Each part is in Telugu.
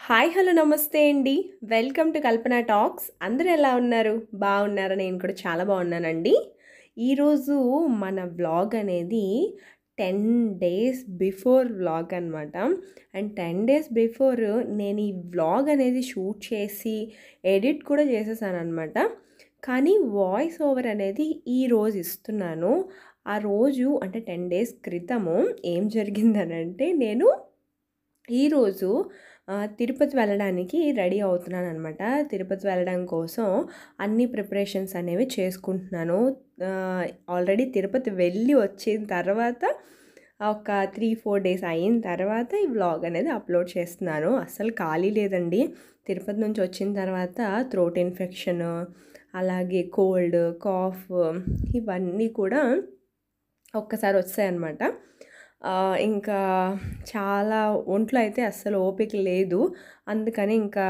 హాయ్ హలో నమస్తే అండి వెల్కమ్ టు కల్పన టాక్స్ అందరూ ఎలా ఉన్నారు బాగున్నారా నేను కూడా చాలా బాగున్నానండి ఈరోజు మన వ్లాగ్ అనేది టెన్ డేస్ బిఫోర్ వ్లాగ్ అనమాట అండ్ టెన్ డేస్ బిఫోర్ నేను ఈ వ్లాగ్ అనేది షూట్ చేసి ఎడిట్ కూడా చేసేసాను అనమాట కానీ వాయిస్ ఓవర్ అనేది ఈ రోజు ఇస్తున్నాను ఆ రోజు అంటే టెన్ డేస్ క్రితము ఏం జరిగిందనంటే నేను ఈరోజు ఆ, తిరుపతి వెళ్ళడానికి రెడీ అవుతున్నాను అనమాట తిరుపతి వెళ్ళడం కోసం అన్ని ప్రిపరేషన్స్ అనేవి చేసుకుంటున్నాను ఆల్రెడీ తిరుపతి వెళ్ళి వచ్చిన తర్వాత ఒక త్రీ ఫోర్ డేస్ అయిన తర్వాత ఈ వ్లాగ్ అనేది అప్లోడ్ చేస్తున్నాను అస్సలు ఖాళీ లేదండి తిరుపతి నుంచి వచ్చిన తర్వాత థ్రోట్ ఇన్ఫెక్షన్ అలాగే కోల్డ్ కాఫ్ ఇవన్నీ కూడా ఒక్కసారి వచ్చాయన్నమాట ఆ, ఇంకా చాలా ఒంట్లో అయితే అస్సలు ఓపిక లేదు అందుకని ఇంకా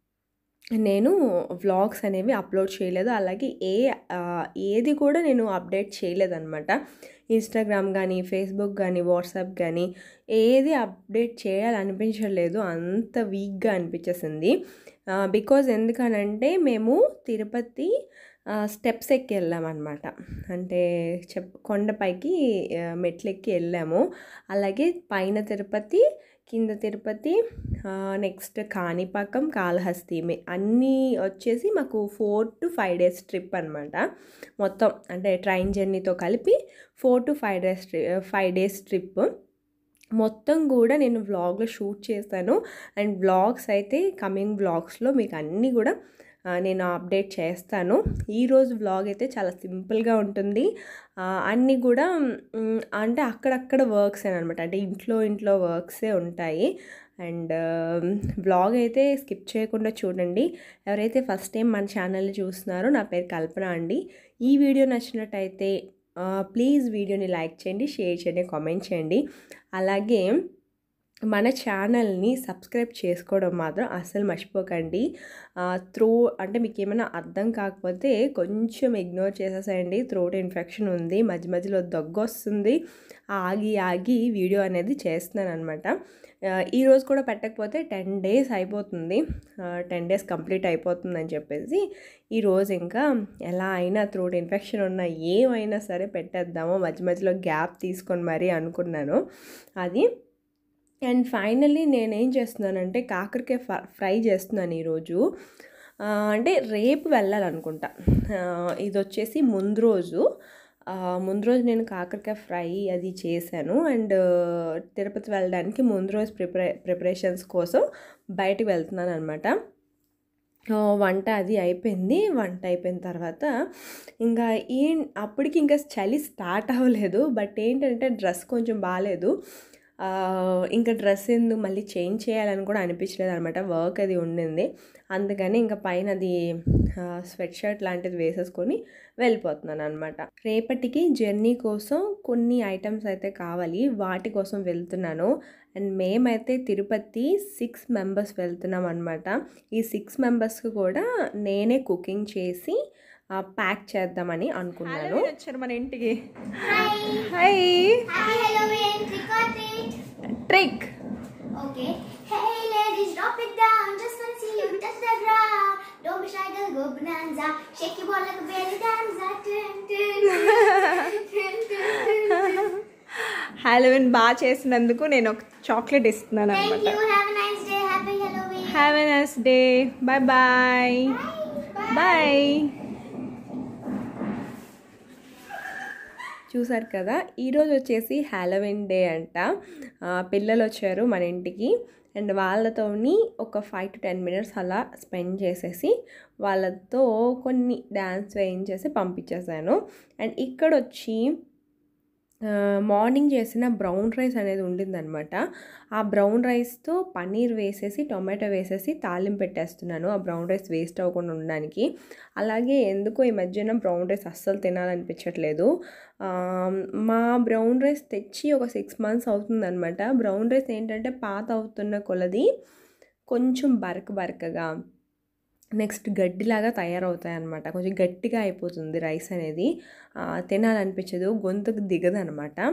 నేను వ్లాగ్స్ అనేవి అప్లోడ్ చేయలేదు అలాగే ఏ ఆ, ఏది కూడా నేను అప్డేట్ చేయలేదన్నమాట ఇన్స్టాగ్రామ్ కానీ ఫేస్బుక్ కానీ వాట్సాప్ కానీ ఏది అప్డేట్ చేయాలనిపించలేదు అంత వీక్గా అనిపించేసింది బికాజ్ ఎందుకనంటే మేము తిరుపతి స్టెప్స్ ఎక్కి వెళ్ళామన్నమాట అంటే చెప్ కొండపైకి ఆ, మెట్లెక్కి వెళ్ళాము అలాగే పైన తిరుపతి కింద తిరుపతి నెక్స్ట్ కాణిపాకం కాళహస్తి మే- అన్నీ వచ్చేసి మాకు four to five days trip అనమాట మొత్తం అంటే ట్రైన్ జర్నీతో కలిపి four to five days five days trip మొత్తం కూడా నేను వ్లాగ్లో షూట్ చేశాను అండ్ వ్లాగ్స్ అయితే కమింగ్ వ్లాగ్స్లో మీకు అన్నీ కూడా ఆ, నేను అప్డేట్ చేస్తాను ఈరోజు వ్లాగ్ అయితే చాలా సింపుల్గా ఉంటుంది ఆ, అన్నీ కూడా మ్, అంటే అక్కడక్కడ వర్క్స్ అనమాట అంటే ఇంట్లో ఇంట్లో వర్క్సే ఉంటాయి అండ్ వ్లాగ్ అయితే స్కిప్ చేయకుండా చూడండి ఎవరైతే ఫస్ట్ టైం మన ఛానల్ని చూస్తున్నారో నా పేరు కల్పన అండి ఈ వీడియో నచ్చినట్టయితే ప్లీజ్ వీడియోని లైక్ చేయండి షేర్ చేయండి కామెంట్ చేయండి అలాగే మన ఛానల్ని సబ్స్క్రైబ్ చేసుకోవడం మాత్రం అస్సలు మర్చిపోకండి త్రో అంటే మీకు ఏమైనా అర్థం కాకపోతే కొంచెం ఇగ్నోర్ చేసేసేయండి థ్రోట్ ఇన్ఫెక్షన్ ఉంది మధ్య మధ్యలో దగ్గు వస్తుంది ఆగి ఆగి వీడియో అనేది చేస్తున్నాను అనమాట ఈరోజు కూడా పెట్టకపోతే టెన్ డేస్ అయిపోతుంది టెన్ డేస్ కంప్లీట్ అయిపోతుందని చెప్పేసి ఈరోజు ఇంకా ఎలా అయినా థ్రోట్ ఇన్ఫెక్షన్ ఉన్నా ఏమైనా సరే పెట్టేద్దామో మధ్య మధ్యలో గ్యాప్ తీసుకొని మరీ అనుకున్నాను అది అండ్ ఫైనల్లీ నేనేం చేస్తున్నానంటే కాకరకాయ ఫ- ఫ్రై చేస్తున్నాను ఈరోజు ఆ, అంటే రేపు వెళ్ళాలనుకుంటా ఆ, ఇది వచ్చేసి ముందు రోజు ఆ, ముందు రోజు నేను కాకరకాయ ఫ్రై అది చేశాను అండ్ తిరుపతి వెళ్ళడానికి ముందు రోజు ప్రిపరే ప్రిపరేషన్స్ కోసం బయటికి వెళ్తున్నాను అనమాట వంట అది అయిపోయింది వంట అయిపోయిన తర్వాత ఇంకా ఏం అప్పటికి ఇంకా చలి స్టార్ట్ అవ్వలేదు బట్ ఏంటంటే డ్రెస్ కొంచెం బాగాలేదు ఆ, ఇంకా డ్రెస్ ఎందుకు మళ్ళీ చేంజ్ చేయాలని కూడా అనిపించలేదు అనమాట వర్క్ అది ఉండింది అందుకని ఇంకా పైన అది స్వెట్ షర్ట్ లాంటిది వేసేసుకొని వెళ్ళిపోతున్నాను అనమాట రేపటికి జర్నీ కోసం కొన్ని ఐటమ్స్ అయితే కావాలి వాటి కోసం వెళ్తున్నాను అండ్ మేమైతే తిరుపతి సిక్స్ మెంబర్స్ వెళ్తున్నాం అనమాట ఈ సిక్స్ మెంబర్స్కి కూడా నేనే కుకింగ్ చేసి ప్యాక్ చేద్దామని అనుకున్నాను వచ్చారు మన ఇంటికి hi Happy Halloween, trick or treat. Trick Okay. Hey ladies, drop it down. Just wanna see you touch the ground. Don't be shy, girl, go bonanza. Shake your ball like a belly dancer. Dun, dun, dun, dun, dun, dun. Halloween బాగా చేసినందుకు నేను ఒక చాక్లెట్ ఇస్తున్నాను Thank అనమాట you. Have a nice day. Happy Halloween. Have a nice day bye bye Bye. Bye చూసారు కదా ఈరోజు వచ్చేసి హ్యాలోవిన్ డే అంట ఆ, పిల్లలు వచ్చారు మన ఇంటికి అండ్ వాళ్ళతోని ఒక ఫైవ్ టు టెన్ మినిట్స్ అలా స్పెండ్ చేసేసి వాళ్ళతో కొన్ని డ్యాన్స్ వేయించేసి పంపించేశాను అండ్ ఇక్కడ వచ్చి ఆ, మార్నింగ్ చేసిన బ్రౌన్ రైస్ అనేది ఉండిందనమాట ఆ బ్రౌన్ రైస్తో పన్నీర్ వేసేసి టొమాటో వేసేసి తాలింపు పెట్టేస్తున్నాను ఆ బ్రౌన్ రైస్ వేస్ట్ అవ్వకుండా ఉండడానికి అలాగే ఎందుకో ఈ మధ్యన బ్రౌన్ రైస్ అస్సలు తినాలనిపించట్లేదు ఆ, మా బ్రౌన్ రైస్ తెచ్చి ఒక సిక్స్ మంత్స్ అవుతుందన్నమాట బ్రౌన్ రైస్ ఏంటంటే పాత అవుతున్న కొలది కొంచెం బరక బరకగా నెక్స్ట్ గడ్డిలాగా తయారవుతాయి అన్నమాట కొంచెం గట్టిగా అయిపోతుంది రైస్ అనేది ఆ, తినాలనిపించదు గొంతుకు దిగదనమాట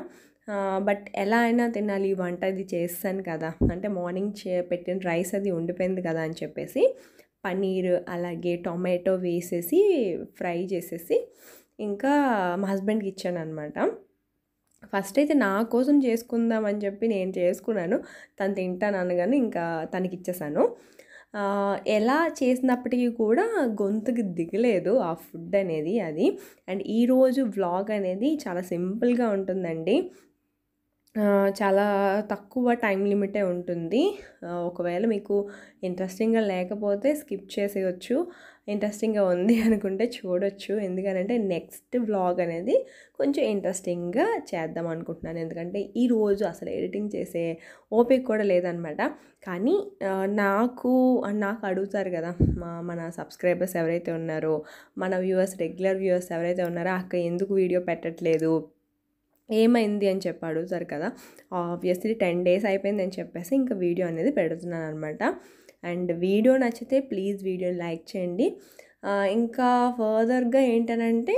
బట్ ఎలా అయినా తినాలి ఈ వంట అది చేస్తాను కదా అంటే మార్నింగ్ చే పెట్టిన రైస్ అది ఉండిపోయింది కదా అని చెప్పేసి పన్నీర్ అలాగే టొమాటో వేసేసి ఫ్రై చేసేసి ఇంకా మా హస్బెండ్కి ఇచ్చాను అనమాట ఫస్ట్ అయితే నా కోసం చేసుకుందాం అని చెప్పి నేను చేసుకున్నాను తను తింటాను అనగానే ఇంకా తనకి ఇచ్చేసాను ఆ, ఎలా చేసినప్పటికీ కూడా గొంతుకి దిగలేదు ఆ ఫుడ్ అనేది అది అండ్ ఈరోజు వ్లాగ్ అనేది చాలా సింపుల్గా ఉంటుందండి ఆ, చాలా తక్కువ టైం లిమిటే ఉంటుంది ఆ, ఒకవేళ మీకు ఇంట్రెస్టింగ్గా లేకపోతే స్కిప్ చేసేయచ్చు ఇంట్రెస్టింగ్గా ఉంది అనుకుంటే చూడొచ్చు ఎందుకనంటే నెక్స్ట్ వ్లాగ్ అనేది కొంచెం ఇంట్రెస్టింగ్గా చేద్దాం అనుకుంటున్నాను ఎందుకంటే ఈరోజు అసలు ఎడిటింగ్ చేసే ఓపిక కూడా లేదనమాట కానీ ఆ, నాకు నాకు అడుగుతారు కదా మా మన సబ్స్క్రైబర్స్ ఎవరైతే ఉన్నారో మన వ్యూవర్స్ రెగ్యులర్ వ్యూవర్స్ ఎవరైతే ఉన్నారో అక్క ఎందుకు వీడియో పెట్టట్లేదు ఏమైంది అని చెప్పి అడుగుతారు కదా ఆబ్వియస్లీ టెన్ డేస్ అయిపోయింది అని చెప్పేసి ఇంకా వీడియో అనేది పెడుతున్నాను అనమాట అండ్ వీడియో నచ్చితే ప్లీజ్ వీడియోని లైక్ చేయండి ఆ, ఇంకా ఫర్దర్గా ఏంటనంటే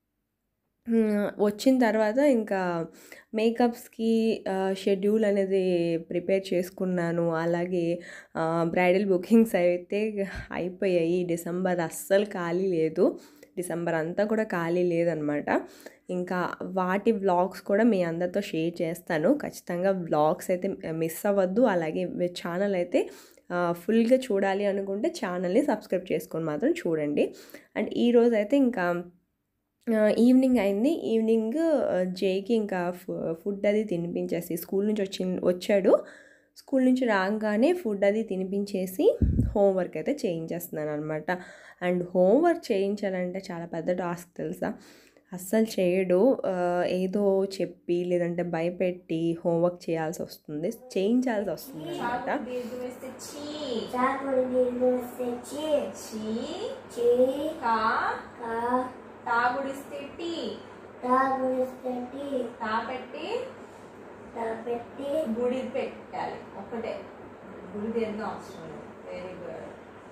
మ్, వచ్చిన తర్వాత ఇంకా మేకప్స్కి షెడ్యూల్ అనేది ప్రిపేర్ చేసుకున్నాను అలాగే బ్రైడల్ బుకింగ్స్ అయితే అయిపోయాయి డిసెంబర్ అస్సలు ఖాళీ లేదు డిసెంబర్ అంతా కూడా ఖాళీ లేదనమాట ఇంకా వాటి వ్లాగ్స్ కూడా మీ అందరితో షేర్ చేస్తాను ఖచ్చితంగా వ్లాగ్స్ అయితే మిస్ అవ్వద్దు అలాగే ఛానల్ అయితే ఫుల్గా చూడాలి అనుకుంటే ఛానల్ని సబ్స్క్రైబ్ చేసుకొని మాత్రం చూడండి అండ్ ఈరోజు అయితే ఇంకా ఆ, ఈవినింగ్ అయింది ఈవినింగ్ ఆ, జేకి ఇంకా ఫు- ఫుడ్ అది తినిపించేసి స్కూల్ నుంచి వచ్చి వచ్చాడు స్కూల్ నుంచి రాగానే ఫుడ్ అది తినిపించేసి హోంవర్క్ అయితే చేయించేస్తున్నాను అనమాట అండ్ హోంవర్క్ చేయించాలంటే చాలా పెద్ద టాస్క్ తెలుసా అస్సలు చేయడు ఆ, ఏదో చెప్పి లేదంటే భయపెట్టి హోంవర్క్ చేయాల్సి వస్తుంది చేయించాల్సి వస్తుంది అనమాట దీర్ఘం వేస్తే చీ చాకుడు నీళ్ళు వస్తే చీ చీ చీ కా కా తాగుడిస్తే టీ తాగుడిస్తే టీ తా పెట్టి తా పెట్టి గుడి పెట్టాలి ఒకటే గుడి దేనిదో అవసరం లేదు వెరీ గుడ్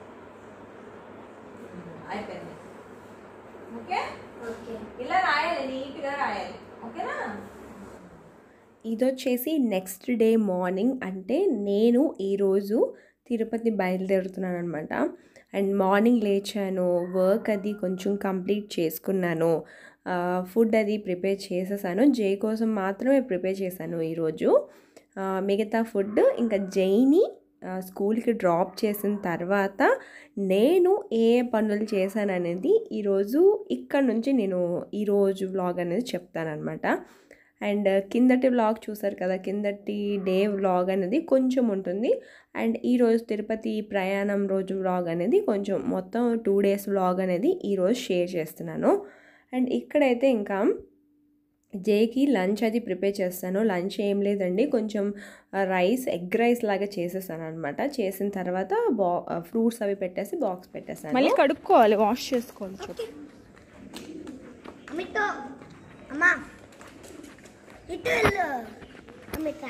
అయిపోయింది ఓకే ఓకే ఇలా రాయాలి నీట్గా రాయాలి ఓకేనా ఇది వచ్చేసి నెక్స్ట్ డే మార్నింగ్ అంటే నేను ఈరోజు తిరుపతి బయలుదేరుతున్నాను అనమాట అండ్ మార్నింగ్ లేచాను వర్క్ అది కొంచెం కంప్లీట్ చేసుకున్నాను ఫుడ్ అది ప్రిపేర్ చేసేసాను జై కోసం మాత్రమే ప్రిపేర్ చేశాను ఈరోజు ఆ, మిగతా ఫుడ్ ఇంకా జైని ఆ, స్కూల్కి డ్రాప్ చేసిన తర్వాత నేను ఏ ఏ పనులు చేశాననేది ఈరోజు ఇక్కడ నుంచి నేను ఈరోజు వ్లాగ్ అనేది చెప్తానమాట అండ్ కిందటి వ్లాగ్ చూసారు కదా కిందటి డే వ్లాగ్ అనేది కొంచెం ఉంటుంది అండ్ ఈరోజు తిరుపతి ప్రయాణం రోజు వ్లాగ్ అనేది కొంచెం మొత్తం టూ డేస్ వ్లాగ్ అనేది ఈరోజు షేర్ చేస్తున్నాను అండ్ ఇక్కడైతే ఇంకా జేకి లంచ్ అది ప్రిపేర్ చేస్తాను లంచ్ ఏం లేదండి కొంచెం రైస్ ఎగ్ రైస్ లాగా చేసేసాను అనమాట చేసిన తర్వాత బా ఫ్రూట్స్ అవి పెట్టేసి బాక్స్ పెట్టేసాను మళ్ళీ కడుక్కోవాలి వాష్ చేసుకోవాలి చెప్పు అమితో అమ్మా ఇటు వెళ్ళు అమిత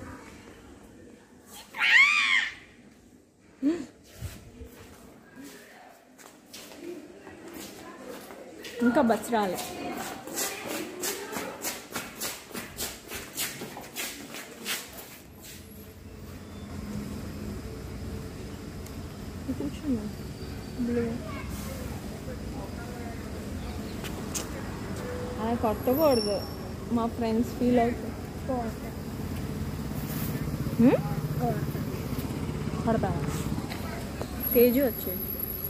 ఇంకా బస్ రాలే కూర్చున్నా అలా కొట్టకూడదు మా ఫ్రెండ్స్ ఫీల్ అవుతారు హ్మ్? కొడతావా తేజు వచ్చేది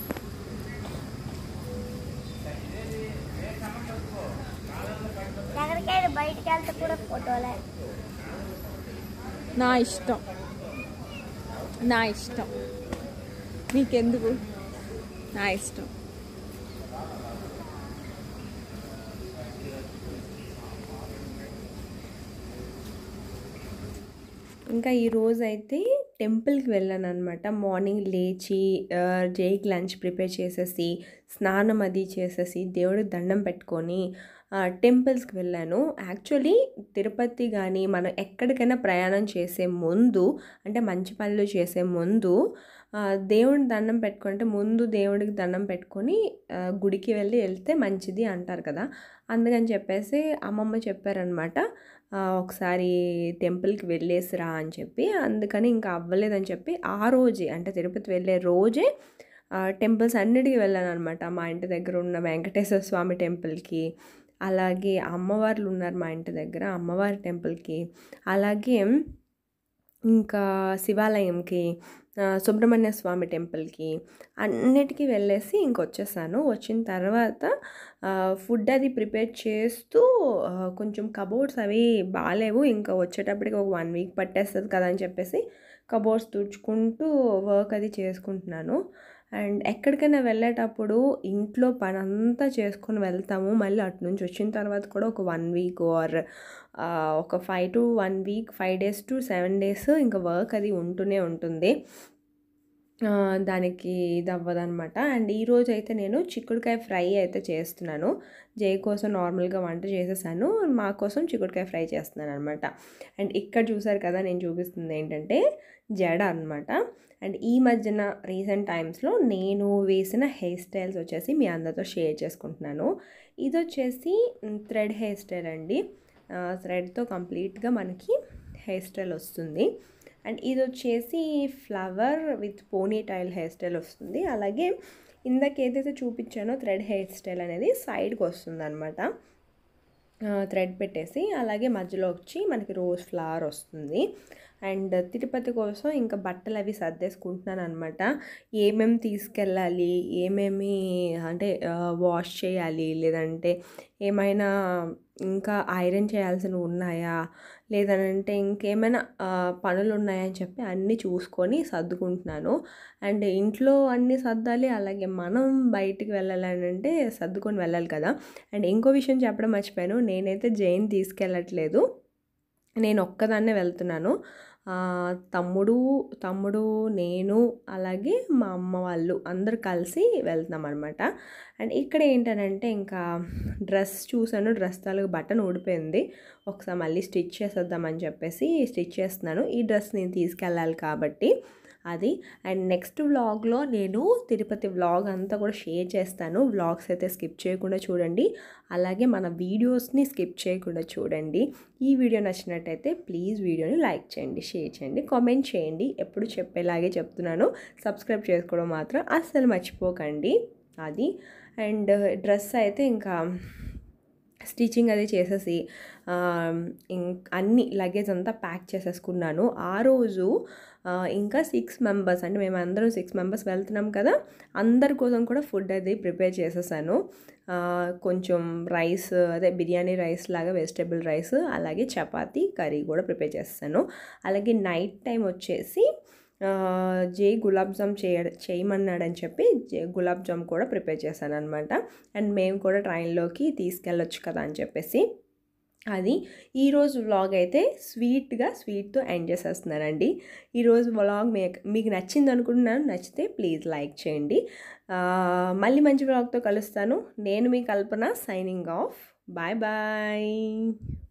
ఎక్కడికైనా బయటికి వెళ్తే కూడా ఫోటోలే నా ఇష్టం నా ఇష్టం నీకెందుకు నా ఇష్టం ఇంకా ఈ రోజు అయితే టెంపుల్కి వెళ్ళాను అనమాట మార్నింగ్ లేచి ఆ, జైకి లంచ్ ప్రిపేర్ చేసేసి స్నానం అది చేసేసి దేవుడికి దండం పెట్టుకొని ఆ, టెంపుల్స్కి వెళ్ళాను యాక్చువల్లీ తిరుపతి కానీ మనం ఎక్కడికైనా ప్రయాణం చేసే ముందు అంటే మంచి పనులు చేసే ముందు ఆ, దేవుడి దండం పెట్టుకుంటే ముందు దేవుడికి దండం పెట్టుకొని ఆ, గుడికి వెళ్ళి వెళ్తే మంచిది అంటారు కదా అందుకని చెప్పేసి అమ్మమ్మ చెప్పారనమాట ఆ, ఒకసారి టెంపుల్కి వెళ్ళేసిరా అని చెప్పి అందుకని ఇంకా అవ్వలేదని చెప్పి ఆ రోజే అంటే తిరుపతి వెళ్ళే రోజే టెంపుల్స్ అన్నిటికీ వెళ్ళాను అనమాట మా ఇంటి దగ్గర ఉన్న వెంకటేశ్వర స్వామి టెంపుల్కి అలాగే అమ్మవార్లు ఉన్నారు మా ఇంటి దగ్గర అమ్మవారి టెంపుల్కి అలాగే ఇంకా శివాలయంకి ఆ, సుబ్రహ్మణ్య స్వామి టెంపుల్కి అన్నిటికీ వెళ్ళేసి ఇంకొచ్చేసాను వచ్చిన తర్వాత ఆ, ఫుడ్ అది ప్రిపేర్ చేస్తూ ఆ, కొంచెం కబోర్డ్స్ అవి బాగాలేవు ఇంకా వచ్చేటప్పటికి ఒక వన్ వీక్ పట్టేస్తుంది కదా అని చెప్పేసి కబోర్డ్స్ తుడుచుకుంటూ వర్క్ అది చేసుకుంటున్నాను అండ్ ఎక్కడికైనా వెళ్ళేటప్పుడు ఇంట్లో పని అంతా చేసుకొని వెళ్తాము మళ్ళీ అటు నుంచి వచ్చిన తర్వాత కూడా ఒక వన్ వీక్ ఆర్ ఒక five to one week five days to seven days ఇంకా వర్క్ అది ఉంటూనే ఉంటుంది ఆ, దానికి ఇది అవ్వదనమాట అండ్ ఈరోజు అయితే నేను చిక్కుడుకాయ ఫ్రై అయితే చేస్తున్నాను జై కోసం నార్మల్గా వంట చేసేసాను మా కోసం చిక్కుడుకాయ ఫ్రై చేస్తున్నాను అనమాట అండ్ ఇక్కడ చూసారు కదా నేను చూపిస్తుంది ఏంటంటే జడ అనమాట అండ్ ఈ మధ్యన రీసెంట్ టైమ్స్లో నేను వేసిన హెయిర్ స్టైల్స్ వచ్చేసి మీ అందరితో షేర్ చేసుకుంటున్నాను ఇది వచ్చేసి థ్రెడ్ హెయిర్ స్టైల్ అండి థ్రెడ్తో కంప్లీట్గా మనకి హెయిర్ స్టైల్ వస్తుంది అండ్ ఇది వచ్చేసి flower with ponytail hairstyle వస్తుంది అలాగే ఇందాక ఏదైతే చూపించానో థ్రెడ్ హెయిర్ స్టైల్ అనేది సైడ్కి వస్తుంది అనమాట థ్రెడ్ పెట్టేసి అలాగే మధ్యలో వచ్చి మనకి రోజ్ ఫ్లవర్ వస్తుంది అండ్ తిరుపతి కోసం ఇంకా బట్టలు అవి సర్దేసుకుంటున్నాను అనమాట ఏమేమి తీసుకెళ్ళాలి ఏమేమి అంటే వాష్ చేయాలి లేదంటే ఏమైనా ఇంకా ఐరన్ చేయాల్సినవి ఉన్నాయా లేదనంటే ఇంకేమైనా ఆ, పనులు ఉన్నాయని చెప్పి అన్నీ చూసుకొని సర్దుకుంటున్నాను అండ్ ఇంట్లో అన్నీ సర్దాలి అలాగే మనం బయటికి వెళ్ళాలని అంటే సర్దుకొని వెళ్ళాలి కదా అండ్ ఇంకో విషయం చెప్పడం మర్చిపోయాను నేనైతే జైన్ తీసుకెళ్ళట్లేదు నేను ఒక్కదాన్నే వెళ్తున్నాను ఆ, తమ్ముడు తమ్ముడు నేను అలాగే మా అమ్మ వాళ్ళు అందరు కలిసి వెళ్తున్నాం అనమాట అండ్ ఇక్కడ ఏంటనంటే ఇంకా డ్రెస్ చూసాను డ్రెస్ తాలూకు బటన్ ఊడిపోయింది ఒకసారి మళ్ళీ స్టిచ్ చేసేద్దామని చెప్పేసి స్టిచ్ చేస్తున్నాను ఈ డ్రెస్ నేను తీసుకెళ్ళాలి కాబట్టి అది అండ్ నెక్స్ట్ వ్లాగ్లో నేను తిరుపతి వ్లాగ్ అంతా కూడా షేర్ చేస్తాను వ్లాగ్స్ అయితే స్కిప్ చేయకుండా చూడండి అలాగే మన వీడియోస్ని స్కిప్ చేయకుండా చూడండి ఈ వీడియో నచ్చినట్టయితే ప్లీజ్ వీడియోని లైక్ చేయండి షేర్ చేయండి కామెంట్ చేయండి ఎప్పుడు చెప్పేలాగే చెప్తున్నాను సబ్స్క్రైబ్ చేసుకోవడం మాత్రం అస్సలు మర్చిపోకండి అది అండ్ డ్రెస్ అయితే ఇంకా స్టిచ్చింగ్ అది చేసేసి ఆ, ఇం- అన్ని లగేజ్ అంతా ప్యాక్ చేసేసుకున్నాను ఆ రోజు ఆ, ఇంకా సిక్స్ మెంబర్స్ అంటే మేము అందరం సిక్స్ మెంబర్స్ వెళ్తున్నాం కదా అందరి కోసం కూడా ఫుడ్ అది ప్రిపేర్ చేసేసాను ఆ, కొంచెం రైస్ అదే బిర్యానీ రైస్ లాగా వెజిటేబుల్ రైస్ అలాగే చపాతీ కర్రీ కూడా ప్రిపేర్ చేస్తాను అలాగే నైట్ టైం వచ్చేసి ఆ, జే గులాబ్ జామ్ చేయ చేయమన్నాడని చెప్పి జే గులాబ్ జామ్ కూడా ప్రిపేర్ చేశాను అనమాట అండ్ మేము కూడా ట్రైన్లోకి తీసుకెళ్ళొచ్చు కదా అని చెప్పేసి అది ఈరోజు వ్లాగ్ అయితే స్వీట్గా స్వీట్తో ఎండ్ చేసేస్తున్నానండి ఈరోజు వ్లాగ్ మీ మీకు నచ్చింది అనుకుంటున్నాను నచ్చితే ప్లీజ్ లైక్ చేయండి ఆ, మళ్ళీ మంచి వ్లాగ్తో కలుస్తాను నేను మీ Kalpana signing off bye bye